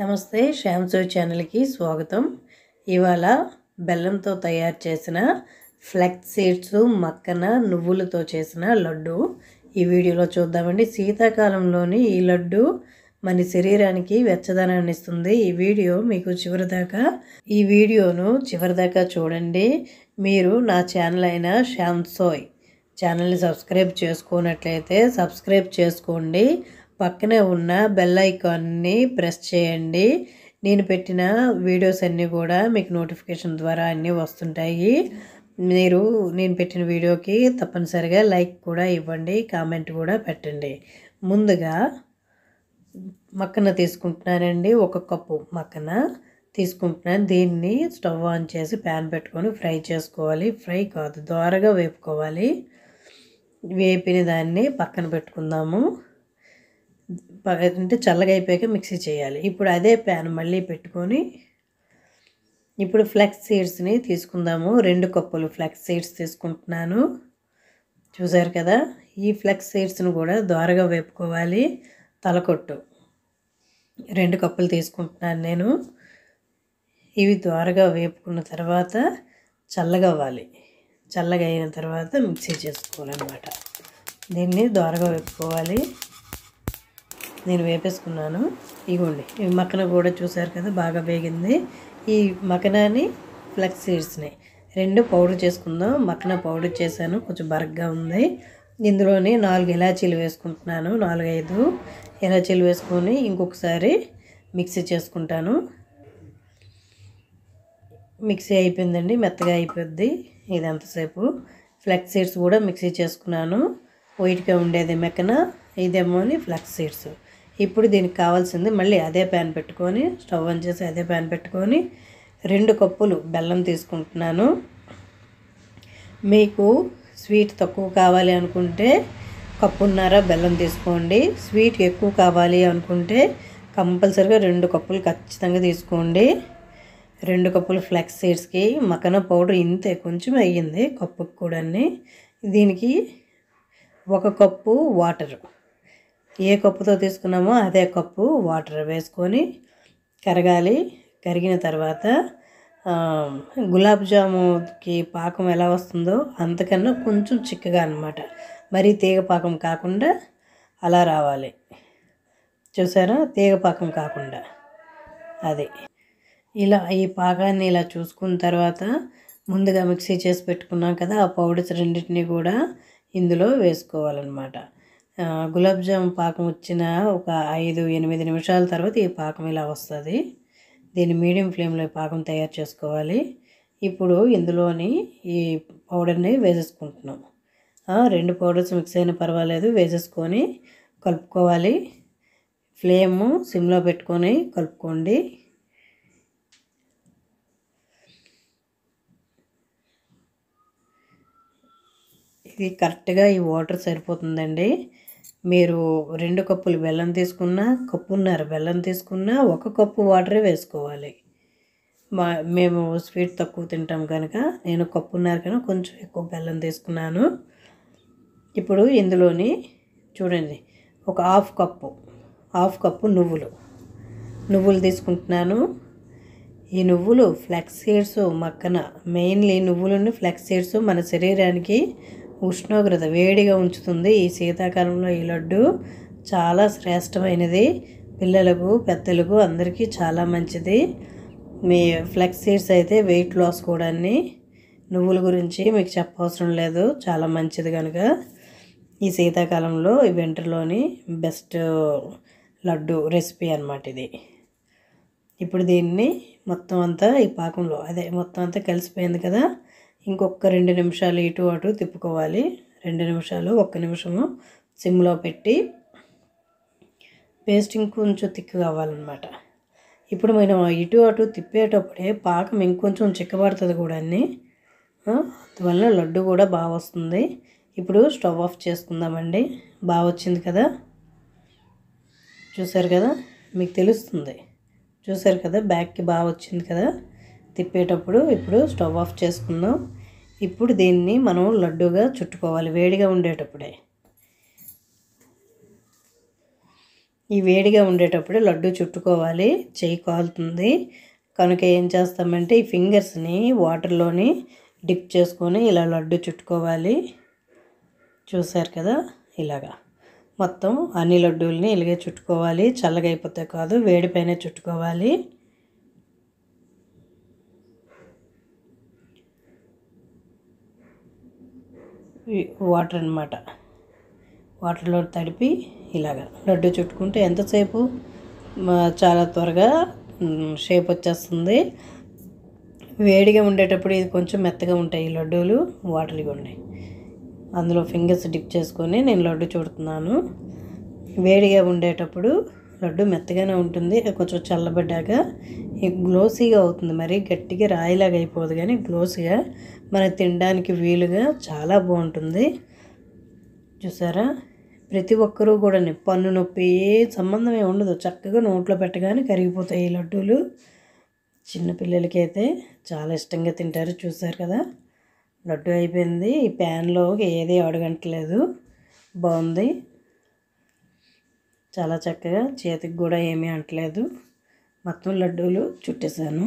నమస్తే శ్యామ్సో ఛానల్కి స్వాగతం ఇవాళ బెల్లంతో తయారు చేసిన ఫ్లెక్స్ సీడ్స్ మక్కన నువ్వులతో చేసిన లడ్డు ఈ వీడియోలో చూద్దామండి శీతాకాలంలోని ఈ లడ్డు మన శరీరానికి వెచ్చదనాన్ని ఇస్తుంది ఈ వీడియో మీకు చివరిదాకా ఈ వీడియోను చివరిదాకా చూడండి మీరు నా ఛానల్ అయిన శ్యామ్సోయ్ ఛానల్ని సబ్స్క్రైబ్ చేసుకున్నట్లయితే సబ్స్క్రైబ్ చేసుకోండి పక్కనే ఉన్న బెల్ ఐకాన్ని ప్రెస్ చేయండి నేను పెట్టిన వీడియోస్ అన్నీ కూడా మీకు నోటిఫికేషన్ ద్వారా అన్నీ వస్తుంటాయి మీరు నేను పెట్టిన వీడియోకి తప్పనిసరిగా లైక్ కూడా ఇవ్వండి కామెంట్ కూడా పెట్టండి ముందుగా మక్కన తీసుకుంటున్నానండి ఒక కప్పు మక్కన తీసుకుంటున్నాను దీన్ని స్టవ్ ఆన్ చేసి ప్యాన్ పెట్టుకొని ఫ్రై చేసుకోవాలి ఫ్రై కాదు దోరగా వేపుకోవాలి వేపిన దాన్ని పక్కన పెట్టుకుందాము ప- అంటే చల్లగా అయిపోయాక మిక్సీ చేయాలి ఇప్పుడు అదే ప్యాన్ మళ్ళీ పెట్టుకొని ఇప్పుడు ఫ్లెక్స్ సీడ్స్ని తీసుకుందాము రెండు కప్పులు ఫ్లెక్స్ సీడ్స్ తీసుకుంటున్నాను చూసారు కదా ఈ ఫ్లెక్స్ సీడ్స్ని కూడా దోరగా వేపుకోవాలి తలకొట్టు రెండు కప్పులు తీసుకుంటున్నాను నేను ఇవి దోరగా వేపుకున్న తర్వాత చల్లగా అవ్వాలి చల్లగా అయిన తర్వాత మిక్సీ చేసుకోవాలన్నమాట దీన్ని దోరగా వేపుకోవాలి నేను వేపేసుకున్నాను ఇగోండి ఈ మక్కన కూడా చూసారు కదా బాగా వేగింది ఈ మక్కనాని ఫ్లెక్స్ సీడ్స్ని రెండు పౌడర్ చేసుకుందాం మక్కన పౌడర్ చేశాను కొంచెం బరగ్గా ఉంది ఇందులోని నాలుగు ఇలాచీలు వేసుకుంటున్నాను నాలుగైదు ఇలాచీలు వేసుకొని ఇంకొకసారి మిక్సీ చేసుకుంటాను మిక్సీ అయిపోయిందండి మెత్తగా అయిపోద్ది ఇది ఎంతసేపు ఫ్లెక్స్ సీడ్స్ కూడా మిక్సీ చేసుకున్నాను వైట్గా ఉండేది మెక్కన ఇదేమోని ఫ్లెక్స్ సీడ్స్ ఇప్పుడు దీనికి కావాల్సింది మళ్ళీ అదే ప్యాన్ పెట్టుకొని స్టవ్ ఆన్ చేసి అదే ప్యాన్ పెట్టుకొని రెండు కప్పులు బెల్లం తీసుకుంటున్నాను మీకు స్వీట్ తక్కువ కావాలి అనుకుంటే కప్పున్నర బెల్లం తీసుకోండి స్వీట్ ఎక్కువ కావాలి అనుకుంటే కంపల్సరిగా రెండు కప్పులు ఖచ్చితంగా తీసుకోండి రెండు కప్పులు ఫ్లెక్స్ సీడ్స్కి మకన పౌడర్ ఇంతే కొంచెం అయ్యింది కప్పుకి కూడా దీనికి ఒక కప్పు వాటర్ ఏ కప్పుతో తీసుకున్నామో అదే కప్పు వాటర్ వేసుకొని కరగాలి కరిగిన తర్వాత ఆ, గులాబ్ జాముకి పాకం ఎలా వస్తుందో అంతకన్నా కొంచెం చిక్కగా అనమాట మరీ తీగ పాకం కాకుండా అలా రావాలి చూసారా తీగ పాకం కాకుండా అది ఇలా ఈ పాకాన్ని ఇలా చూసుకున్న తర్వాత ముందుగా మిక్సీ చేసి పెట్టుకున్నాం కదా ఆ పౌడర్స్ రెండింటిని కూడా ఇందులో వేసుకోవాలన్నమాట ఆ, గులాబ్ జామ్ పాకం వచ్చిన ఒక ఐదు ఎనిమిది నిమిషాల తర్వాత ఈ పాకం ఇలా వస్తుంది దీన్ని మీడియం ఫ్లేమ్లో ఈ పాకం తయారు చేసుకోవాలి ఇప్పుడు ఇందులోని ఈ పౌడర్ని వేసేసుకుంటున్నాం ఆ, రెండు పౌడర్స్ మిక్స్ అయినా పర్వాలేదు వేసేసుకొని కలుపుకోవాలి ఫ్లేము సిమ్లో పెట్టుకొని కలుపుకోండి ఇది కరెక్ట్గా ఈ వాటర్ సరిపోతుందండి మీరు రెండు కప్పులు బెల్లం తీసుకున్నా కప్పున్నర బెల్లం తీసుకున్నా ఒక కప్పు వాటరే వేసుకోవాలి మా మేము స్వీట్ తక్కువ తింటాం కనుక నేను కప్పున్నర కన్నా కొంచెం ఎక్కువ బెల్లం తీసుకున్నాను ఇప్పుడు ఇందులోని చూడండి ఒక హాఫ్ కప్పు హాఫ్ కప్పు నువ్వులు నువ్వులు తీసుకుంటున్నాను ఈ నువ్వులు ఫ్లెక్స్ సీడ్స్ మక్కన మెయిన్లీ నువ్వులని ఫ్లెక్స్ సీడ్స్ మన శరీరానికి ఉష్ణోగ్రత వేడిగా ఉంచుతుంది ఈ శీతాకాలంలో ఈ లడ్డు చాలా శ్రేష్టమైనది పిల్లలకు పెద్దలకు అందరికీ చాలా మంచిది మీ ఫ్లెక్స్ సీడ్స్ అయితే వెయిట్ లాస్ కూడా నువ్వుల గురించి మీకు చెప్పవసరం లేదు చాలా మంచిది కనుక ఈ శీతాకాలంలో ఈ వింటర్లోని బెస్ట్ లడ్డు రెసిపీ అన్నమాట ఇది ఇప్పుడు దీన్ని మొత్తం అంతా ఈ పాకంలో అదే మొత్తం అంతా కలిసిపోయింది కదా ఇంకొక రెండు నిమిషాలు ఇటు అటు తిప్పుకోవాలి రెండు నిమిషాలు ఒక్క నిమిషము సిమ్లో పెట్టి పేస్ట్ ఇంకొంచెం తిక్కు కావాలన్నమాట ఇప్పుడు మనం ఇటు అటు తిప్పేటప్పుడే పాకం ఇంకొంచెం చిక్కబడుతుంది కూడా అన్ని ఆ, అందువల్ల లడ్డు కూడా బాగా వస్తుంది ఇప్పుడు స్టవ్ ఆఫ్ చేసుకుందామండి బాగా వచ్చింది కదా చూసారు కదా మీకు తెలుస్తుంది చూసారు కదా బ్యాక్కి బాగా వచ్చింది కదా తిప్పేటప్పుడు ఇప్పుడు స్టవ్ ఆఫ్ చేసుకుందాం ఇప్పుడు దీన్ని మనం లడ్డుగా చుట్టుకోవాలి వేడిగా ఉండేటప్పుడే ఈ వేడిగా ఉండేటప్పుడు లడ్డు చుట్టుకోవాలి చెయ్యి కాలుతుంది కనుక ఏం చేస్తామంటే ఈ ఫింగర్స్ని వాటర్లోని డిప్ చేసుకొని ఇలా లడ్డు చుట్టుకోవాలి చూసారు కదా ఇలాగా మొత్తం అన్ని లడ్డూల్ని ఇలాగే చుట్టుకోవాలి చల్లగా అయిపోతే కాదు వేడిపైన చుట్టుకోవాలి ఈ వాటర్ అన్నమాట వాటర్లో తడిపి ఇలాగా లడ్డు చుట్టుకుంటే ఎంతసేపు మ- చాలా త్వరగా మ్, షేప్ వచ్చేస్తుంది వేడిగా ఉండేటప్పుడు ఇది కొంచెం మెత్తగా ఉంటాయి ఈ లడ్డూలు వాటర్గా ఉన్నాయి అందులో ఫింగర్స్ డిప్ చేసుకొని నేను లడ్డు చుడుతున్నాను వేడిగా ఉండేటప్పుడు లడ్డు మెత్తగానే ఉంటుంది కొంచెం చల్లబడ్డాక ఈ గ్లోసీగా అవుతుంది మరి గట్టిగా రాయిలాగా అయిపోదు కానీ గ్లోసీగా మనకి తినడానికి వీలుగా చాలా బాగుంటుంది చూసారా ప్రతి ఒక్కరూ కూడా పన్ను నొప్పి ఏ సంబంధం ఏమి ఉండదు చక్కగా నోట్లో పెట్టగానే కరిగిపోతాయి ఈ లడ్డూలు చిన్నపిల్లలకి అయితే చాలా ఇష్టంగా తింటారు చూసారు కదా లడ్డు అయిపోయింది ఈ ప్యాన్లో ఏది అడగట్లేదు బాగుంది చాలా చక్కగా చేతికి కూడా ఏమీ అంటలేదు మొత్తం లడ్డూలు చుట్టేసాను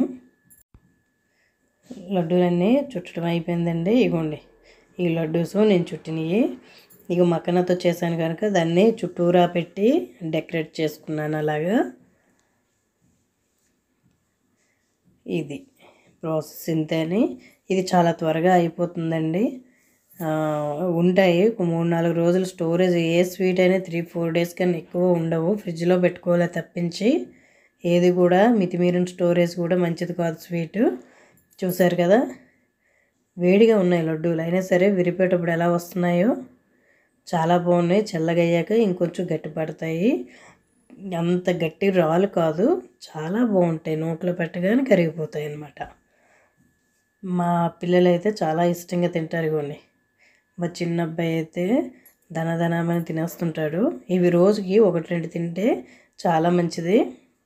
లడ్డూలన్నీ చుట్టడం అయిపోయిందండి ఇగోండి ఈ లడ్డూస్ నేను చుట్టినవి ఇక మక్కనతో చేశాను కనుక దాన్ని చుట్టూరా పెట్టి డెకరేట్ చేసుకున్నాను అలాగా ఇది ప్రాసెస్ ఇంతేని ఇది చాలా త్వరగా అయిపోతుందండి ఆ, ఉంటాయి ఒక మూడు నాలుగు రోజులు స్టోరేజ్ ఏ స్వీట్ అయినా త్రీ ఫోర్ డేస్ కన్నా ఎక్కువ ఉండవు ఫ్రిడ్జ్లో పెట్టుకోలే తప్పించి ఏది కూడా మితిమీరిన స్టోరేజ్ కూడా మంచిది కాదు స్వీట్ చూసారు కదా వేడిగా ఉన్నాయి లడ్డూలు అయినా సరే విరిపేటప్పుడు ఎలా వస్తున్నాయో చాలా బాగున్నాయి చల్లగా అయ్యాక ఇంకొంచెం గట్టి పడతాయి అంత గట్టి రాళ్ళు కాదు చాలా బాగుంటాయి నోట్లో పెట్టగానే కరిగిపోతాయి అన్నమాట మా పిల్లలు అయితే చాలా ఇష్టంగా తింటారు ఇవ్వండి మా చిన్న అబ్బాయి అయితే ధనధనమని తినేస్తుంటాడు ఇవి రోజుకి ఒకటి రెండు తింటే చాలా మంచిది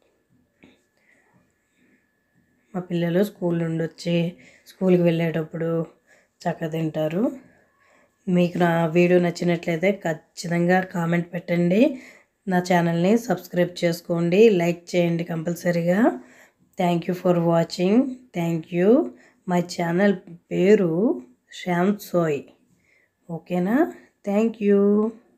మా పిల్లలు స్కూల్ నుండి వచ్చి స్కూల్కి వెళ్ళేటప్పుడు చక్కగా తింటారు మీకు నా వీడియో నచ్చినట్లయితే ఖచ్చితంగా కామెంట్ పెట్టండి నా ఛానల్ని సబ్స్క్రైబ్ చేసుకోండి లైక్ చేయండి కంపల్సరీగా thank you for watching thank you my channel పేరు శ్యామ్ సోయ్ ఓకేనా థ్యాంక్ యూ